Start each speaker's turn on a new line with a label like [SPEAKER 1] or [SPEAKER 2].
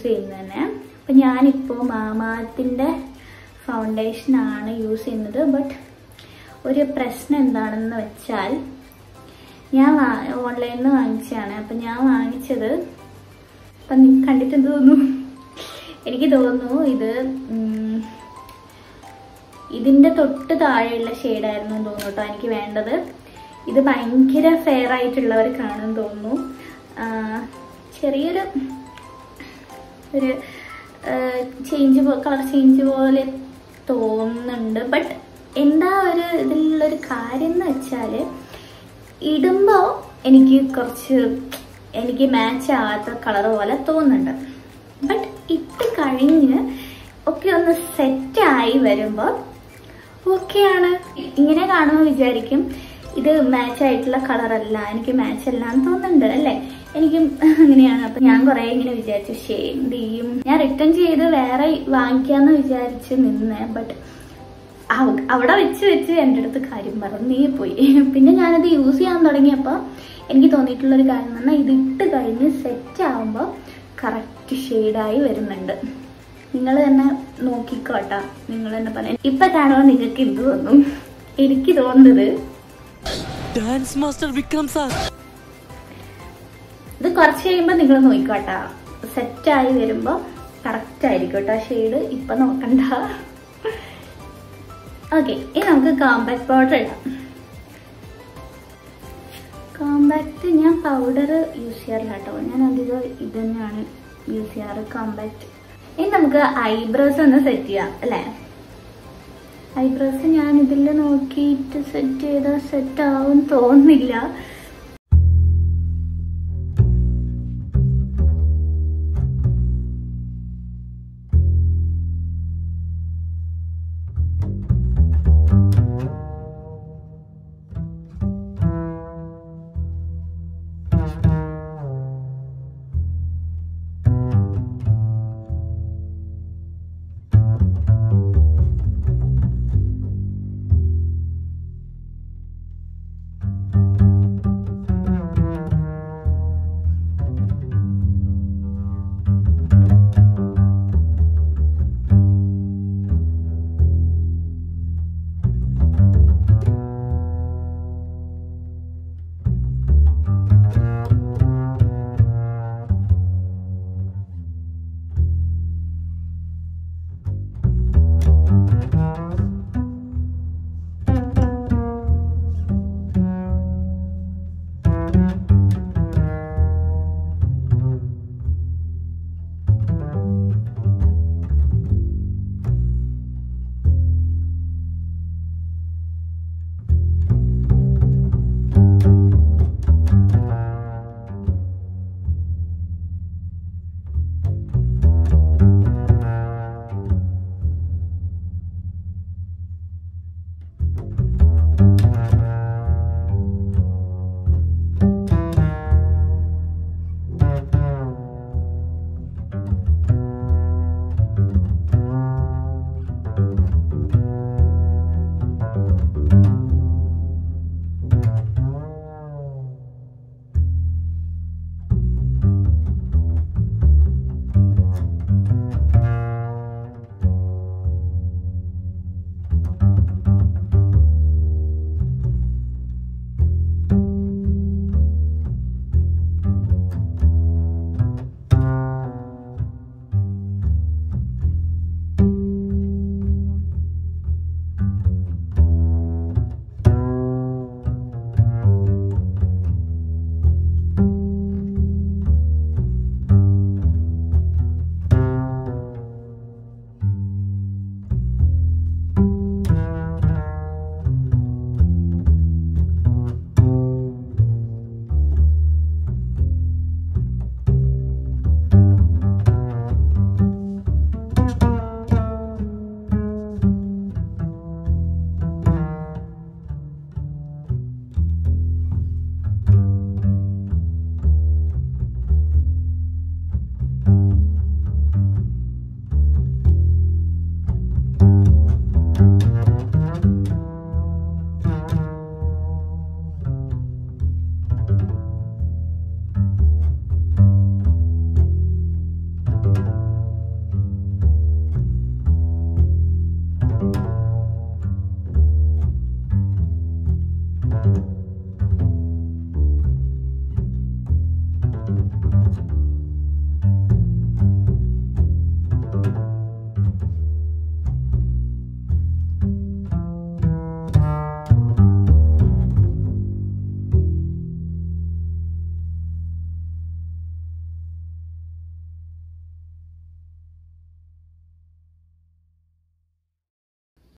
[SPEAKER 1] ചെയ്യുന്നത് തന്നെ അപ്പം ഞാനിപ്പോൾ മാമാത്തിൻ്റെ ഫൗണ്ടേഷനാണ് യൂസ് ചെയ്യുന്നത് ബട്ട് ഒരു പ്രശ്നം എന്താണെന്ന് വെച്ചാൽ ഞാൻ ഓൺലൈനിൽ നിന്ന് വാങ്ങിച്ചതാണ് അപ്പം ഞാൻ വാങ്ങിച്ചത് അപ്പം നിങ്ങൾ കണ്ടിട്ട് എന്ത് തോന്നുന്നു എനിക്ക് തോന്നുന്നു ഇത് ഉം, ഇതിന്റെ തൊട്ട് താഴെയുള്ള ഷെയ്ഡായിരുന്നു തോന്നുന്നു കേട്ടോ എനിക്ക് വേണ്ടത് ഇത് ഭയങ്കര ഫെയർ ആയിട്ടുള്ളവർക്കാണെന്ന് തോന്നുന്നു ആ, ചെറിയൊരു ഒരു ചേഞ്ച് കളർ ചേഞ്ച് പോലെ തോന്നുന്നുണ്ട് ബട്ട് എന്താ ഒരു ഇതിലുള്ളൊരു കാര്യം എന്ന് വെച്ചാൽ ഇടുമ്പോൾ എനിക്ക് കുറച്ച് എനിക്ക് മാച്ച് ആവാത്ത കളർ പോലെ തോന്നുന്നുണ്ട് ബട്ട് ഇട്ട് കഴിഞ്ഞ് ഒക്കെ ഒന്ന് സെറ്റായി വരുമ്പോൾ ഓക്കെയാണ് ഇങ്ങനെ കാണുമ്പോൾ വിചാരിക്കും ഇത് മാച്ച് ആയിട്ടുള്ള കളർ അല്ല എനിക്ക് മാച്ച് അല്ല എന്ന് തോന്നുന്നുണ്ട് അല്ലേ എനിക്കും അങ്ങനെയാണ് അപ്പൊ ഞാൻ കുറെ ഇങ്ങനെ വിചാരിച്ചു ശേ എന്ത് ചെയ്യും ഞാൻ റിട്ടേൺ ചെയ്ത് വേറെ വാങ്ങിക്കാന്ന് വിചാരിച്ച് നിന്ന് ബട്ട് അവിടെ വെച്ച് വെച്ച് എൻ്റെ അടുത്ത് കാര്യം പറഞ്ഞേ പോയി പിന്നെ ഞാനത് യൂസ് ചെയ്യാൻ തുടങ്ങിയപ്പോൾ എനിക്ക് തോന്നിയിട്ടുള്ള ഒരു കാര്യം എന്ന് പറഞ്ഞാൽ ഇത് ഇട്ട് കഴിഞ്ഞ് സെറ്റ് ആവുമ്പോൾ കറക്റ്റ് ഷെയ്ഡായി വരുന്നുണ്ട് നിങ്ങൾ തന്നെ നോക്കിക്കോട്ടാ നിങ്ങൾ തന്നെ പറയാം ഇപ്പൊ കാണുമ്പോൾ നിങ്ങൾക്ക് ഇത് തോന്നും എനിക്ക് തോന്നുന്നത്
[SPEAKER 2] ഡാൻസ് മാസ്റ്റർ വിക്രം സാർ
[SPEAKER 1] ഇത് കുറച്ച് കഴിയുമ്പോൾ നിങ്ങൾ നോക്കിക്കോട്ടാ സെറ്റായി വരുമ്പോൾ കറക്റ്റ് ആയിരിക്കും കേട്ടോ ഷെയ്ഡ് ഇപ്പൊ നോക്കണ്ട ഓക്കെ ഇനി നമുക്ക് കോമ്പാക്ട് പൗഡർ ഇടാം കോമ്പാക്ട് ഞാൻ പൗഡർ യൂസ് ചെയ്യാറില്ല കേട്ടോ ഞാൻ അധികം ഇത് തന്നെയാണ് യൂസ് ചെയ്യാറ് കോമ്പാക്ട് ഇനി നമുക്ക് ഐബ്രോസ് ഒന്ന് സെറ്റ് ചെയ്യാം അല്ലേ ഐബ്രോസ് ഞാൻ ഇതിൽ നോക്കിയിട്ട് സെറ്റ് ചെയ്താൽ സെറ്റ് ആവും തോന്നുന്നില്ല